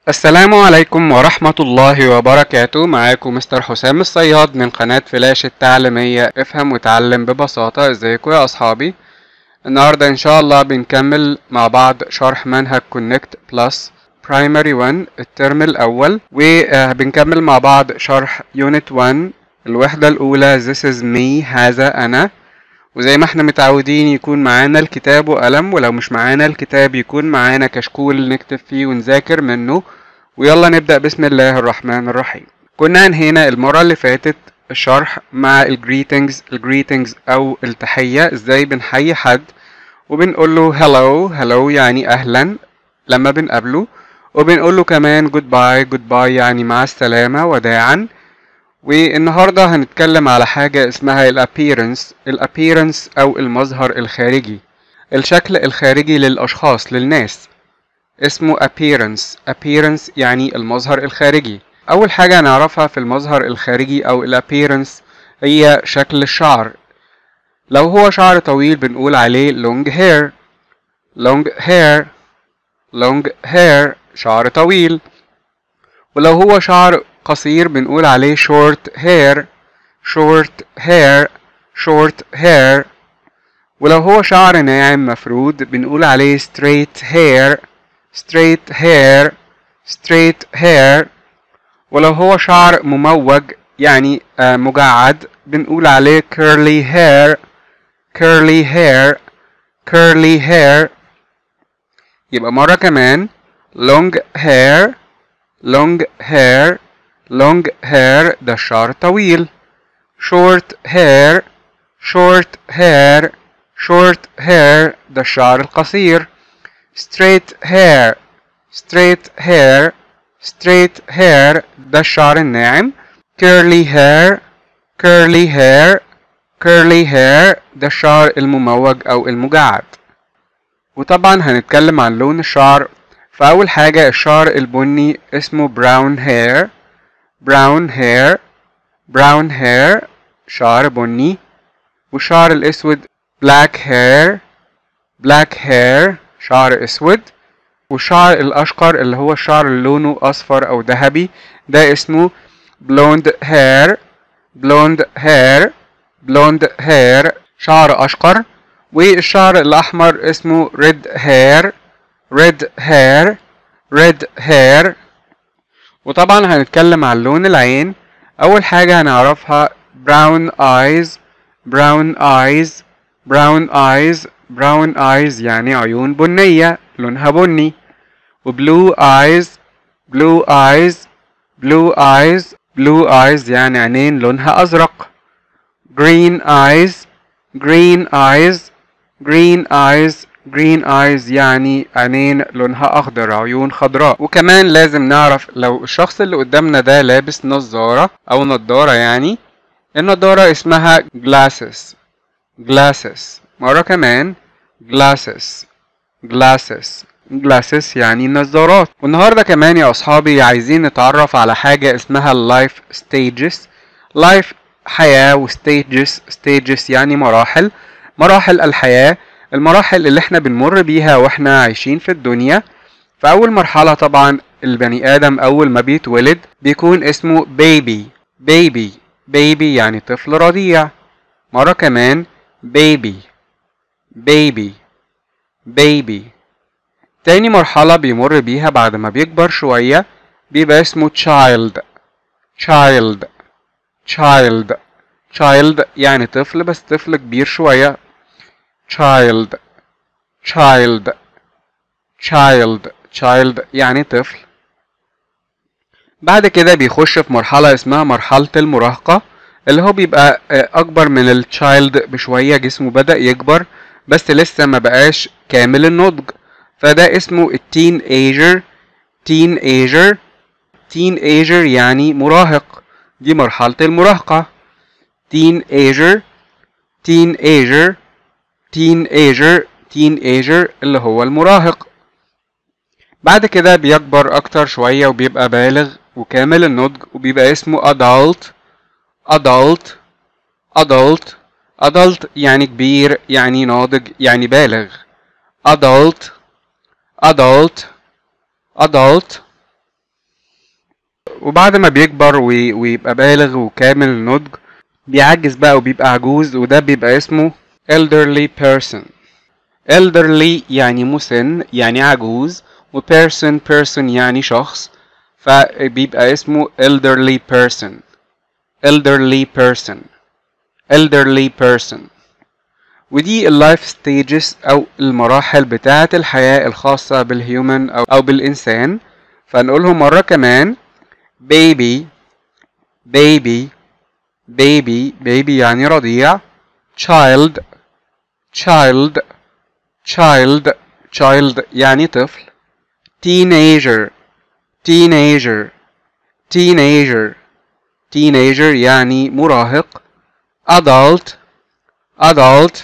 السلام عليكم ورحمة الله وبركاته معاكم مستر حسام الصياد من قناة فلاش التعليمية افهم وتعلم ببساطة ازيكم يا اصحابي النهاردة ان شاء الله بنكمل مع بعض شرح منهج كونكت بلس برايمري 1 الترم الاول وبنكمل مع بعض شرح يونت 1 الوحدة الاولى This is me هذا انا وزي ما احنا متعودين يكون معانا الكتاب وقلم ولو مش معانا الكتاب يكون معانا كشكول نكتب فيه ونذاكر منه ويلا نبدأ بسم الله الرحمن الرحيم كنا انهينا المرة اللي فاتت الشرح مع الجريتنجز الجريتنجز او التحية ازاي بنحيي حد وبنقول له هلو هلو يعني اهلا لما بنقابله وبنقول له كمان جود باي جود باي يعني مع السلامة وداعا والنهارده هنتكلم على حاجة اسمها الابيرنس الابيرنس او المظهر الخارجي الشكل الخارجي للاشخاص للناس اسمه appearance appearance يعني المظهر الخارجي اول حاجة نعرفها في المظهر الخارجي او الابيرنس هي شكل الشعر لو هو شعر طويل بنقول عليه long hair long hair long hair شعر طويل ولو هو شعر قصير بنقول عليه short hair short hair short hair ولو هو شعر ناعم مفرود بنقول عليه straight hair straight hair straight hair ولو هو شعر مموج يعني آه مجعد بنقول عليه curly hair curly hair curly hair يبقى مرة كمان long hair long hair long hair ده الشعر الطويل short hair short hair short hair ده الشعر القصير straight hair straight hair straight hair ده الشعر الناعم curly hair curly hair curly hair ده الشعر المموج أو المجعد وطبعا هنتكلم عن لون الشعر فأول حاجة الشعر البني اسمه brown hair brown hair brown hair شعر بني والشعر الأسود black hair black hair شعر اسود والشعر الاشقر اللي هو الشعر اللي لونه اصفر او ذهبي ده اسمه blonde hair blonde hair blonde hair شعر اشقر والشعر الاحمر اسمه red hair red hair red hair وطبعا هنتكلم عن لون العين اول حاجة هنعرفها brown eyes brown eyes brown eyes brown eyes يعني عيون بنية لونها بني وblue eyes blue eyes blue eyes blue eyes يعني عينين لونها أزرق green eyes green eyes green eyes green eyes يعني عينين لونها أخضر عيون خضراء وكمان لازم نعرف لو الشخص اللي قدامنا ده لابس نظارة أو نضارة يعني النضارة اسمها glasses glasses مرة كمان glasses glasses glasses يعني نظارات والنهاردة كمان يا أصحابي عايزين نتعرف على حاجة اسمها life stages life حياة و stages stages يعني مراحل مراحل الحياة المراحل اللي احنا بنمر بيها واحنا عايشين في الدنيا فأول مرحلة طبعا البني آدم أول ما بيتولد بيكون اسمه baby baby baby يعني طفل رضيع مرة كمان baby baby baby تاني مرحلة بيمر بيها بعد ما بيكبر شوية بيبقى اسمه child child child child يعني طفل بس طفل كبير شوية child child child child يعني طفل بعد كده بيخش في مرحلة اسمها مرحلة المراهقة اللي هو بيبقى أكبر من التشايلد بشوية جسمه بدأ يكبر بس لسه ما بقاش كامل النضج فده اسمه التين ايجر تين ايجر تين ايجر يعني مراهق دي مرحلة المراهقة تين ايجر تين ايجر تين ايجر تين ايجر اللي هو المراهق بعد كده بيكبر اكتر شوية وبيبقى بالغ وكامل النضج وبيبقى اسمه adult adult adult adult يعني كبير يعني ناضج يعني بالغ adult adult adult وبعد ما بيكبر وي- ويبقى بالغ وكامل النضج بيعجز بقى وبيبقى عجوز وده بيبقى اسمه elderly person elderly يعني مسن يعني عجوز و person person يعني شخص فبيبقى اسمه elderly person elderly person elderly person ودي اللايف ستيجز او المراحل بتاعة الحياة الخاصة بالهيومن او او بالانسان فنقولهم مرة كمان baby baby baby baby يعني رضيع child child child child يعني طفل teenager teenager teenager teenager يعني مراهق adult adult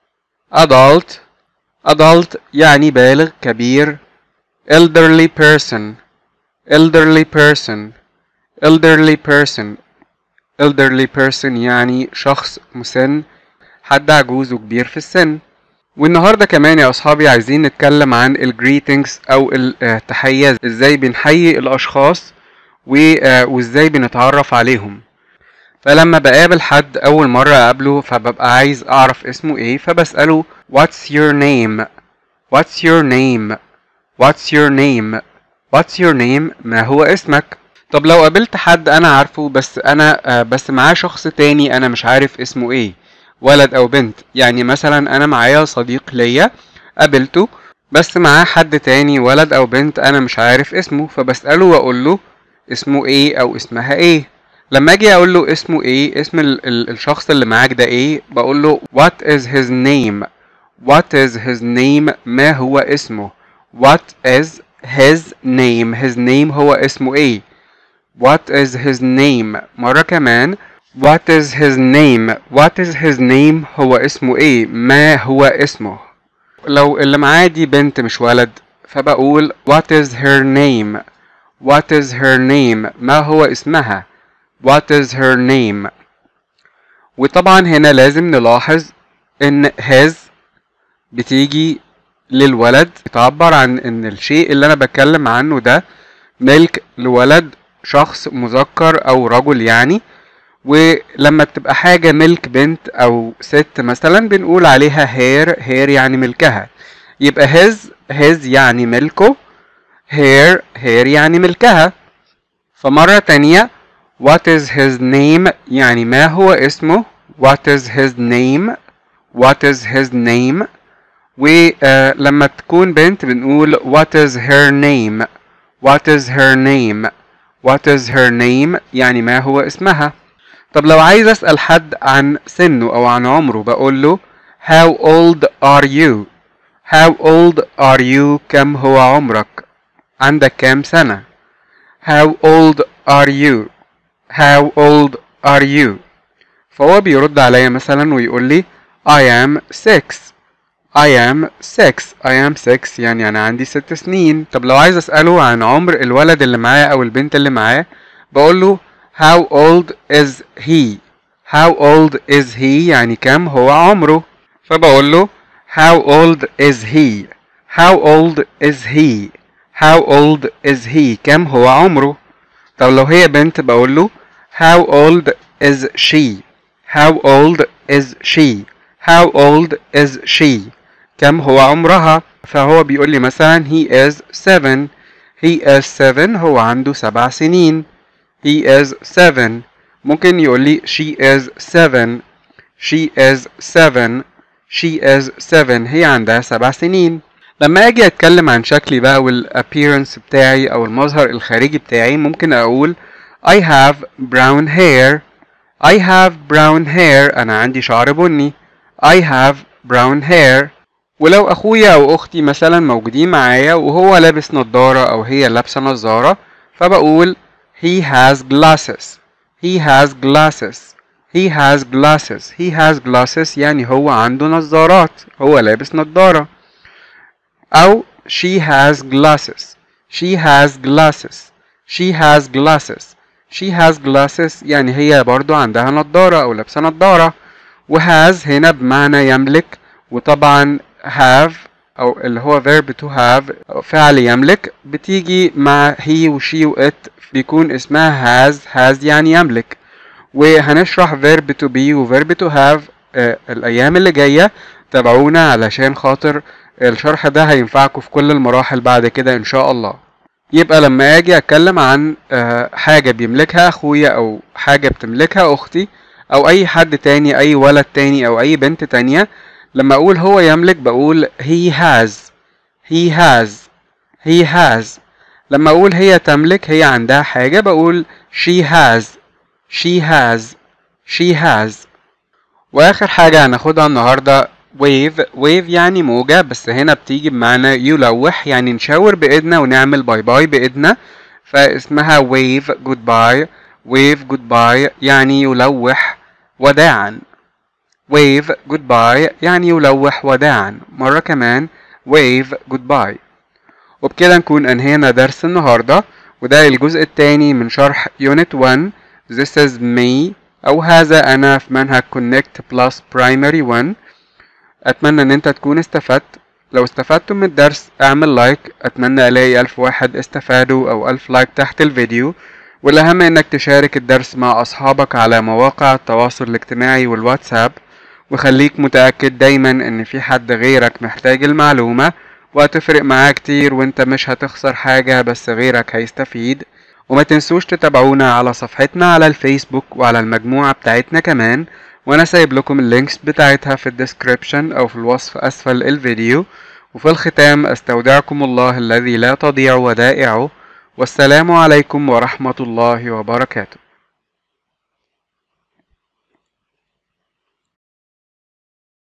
adult adult يعني بالغ كبير elderly person elderly person elderly person elderly person يعني شخص مسن حد عجوز وكبير في السن والنهارده كمان يا اصحابي عايزين نتكلم عن الجريتنجز او التحية ازاي بنحيي الاشخاص و- آه، وازاي بنتعرف عليهم فلما بقابل حد اول مرة اقابله فببقى عايز اعرف اسمه ايه فبسأله what's your name what's your name what's your name what's your name ما هو اسمك طب لو قابلت حد انا عارفه بس انا آه، بس معاه شخص تاني انا مش عارف اسمه ايه ولد او بنت يعني مثلا انا معايا صديق ليا قابلته بس معاه حد تاني ولد او بنت انا مش عارف اسمه فبسأله واقول له اسمه ايه او اسمها ايه لما اجي اقول له اسمه ايه اسم ال ال الشخص اللي معاك ده ايه بقول له what is his name what is his name ما هو اسمه what is his name his name هو اسمه ايه what is his name مرة كمان what is his name what is his name هو اسمه ايه ما هو اسمه لو اللي معاه دي بنت مش ولد فبقول what is her name what is her name ما هو اسمها what is her name وطبعا هنا لازم نلاحظ ان his بتيجي للولد تعبر عن ان الشيء اللي انا بتكلم عنه ده ملك لولد شخص مذكر او رجل يعني ولما بتبقى حاجة ملك بنت او ست مثلا بنقول عليها هير هير يعني ملكها يبقى his his يعني ملكه هير هير يعني ملكها فمرة تانية what is his name يعني ما هو اسمه what is his name what is his name ولما تكون بنت بنقول what is her name what is her name what is her name يعني ما هو اسمها طب لو عايز اسأل حد عن سنه او عن عمره بقول له how old are you how old are you كم هو عمرك عندك كام سنة how old are you how old are you فهو بيرد عليا مثلا ويقول لي I am six I am six I am six يعني أنا عندي ست سنين طب لو عايز أسأله عن عمر الولد اللي معاه أو البنت اللي معاه بقول له how old is he how old is he يعني كم هو عمره فبقول له how old is he how old is he how old is he كم هو عمره طب لو هي بنت بقول له how old is she how old is she how old is she كم هو عمرها فهو بيقول لي مثلا he is seven he is seven هو عنده سبع سنين he is seven ممكن يقول لي she is seven she is seven she is seven هي عندها سبع سنين لما اجي اتكلم عن شكلي بقى والappearance بتاعي او المظهر الخارجي بتاعي ممكن اقول I have brown hair I have brown hair انا عندي شعر بني I have brown hair ولو اخويا او اختي مثلا موجودين معايا وهو لابس نظارة او هي لابسة نظارة فبقول he has glasses he has glasses he has glasses he has glasses يعني هو عنده نظارات هو لابس نظارة أو she has glasses she has glasses she has glasses she has glasses يعني هي برضو عندها نظارة أو لابسة نظارة وهاز هنا بمعنى يملك وطبعا have أو اللي هو verb to have فعل يملك بتيجي مع he و she و it بيكون اسمها has has يعني يملك وهنشرح verb to be و verb to have آه الأيام اللي جاية تابعونا علشان خاطر الشرح ده هينفعكم في كل المراحل بعد كده إن شاء الله يبقى لما أجي أتكلم عن آه حاجة بيملكها أخويا أو حاجة بتملكها أختي أو أي حد تاني أي ولد تاني أو أي بنت تانية لما أقول هو يملك بقول he has he has he has لما أقول هي تملك هي عندها حاجة بقول she has she has she has وآخر حاجة هناخدها النهاردة wave wave يعني موجة بس هنا بتيجي بمعنى يلوح يعني نشاور بإيدنا ونعمل باي باي بإيدنا فاسمها wave goodbye wave goodbye يعني يلوح وداعا wave goodbye يعني يلوح وداعا مرة كمان wave goodbye وبكده نكون أنهينا درس النهاردة وده الجزء الثاني من شرح Unit 1 This is me أو هذا أنا في منهج Connect Plus Primary 1 أتمنى إن أنت تكون استفدت لو استفدتم من الدرس اعمل لايك أتمنى ألاقي ألف واحد استفادوا أو ألف لايك تحت الفيديو والأهم إنك تشارك الدرس مع أصحابك على مواقع التواصل الاجتماعي والواتساب وخليك متأكد دايما إن في حد غيرك محتاج المعلومة وهتفرق معاه كتير وانت مش هتخسر حاجة بس غيرك هيستفيد وما تنسوش تتابعونا على صفحتنا على الفيسبوك وعلى المجموعة بتاعتنا كمان وانا سايب لكم اللينكس بتاعتها في الديسكريبشن او في الوصف اسفل الفيديو وفي الختام استودعكم الله الذي لا تضيع ودائعه والسلام عليكم ورحمة الله وبركاته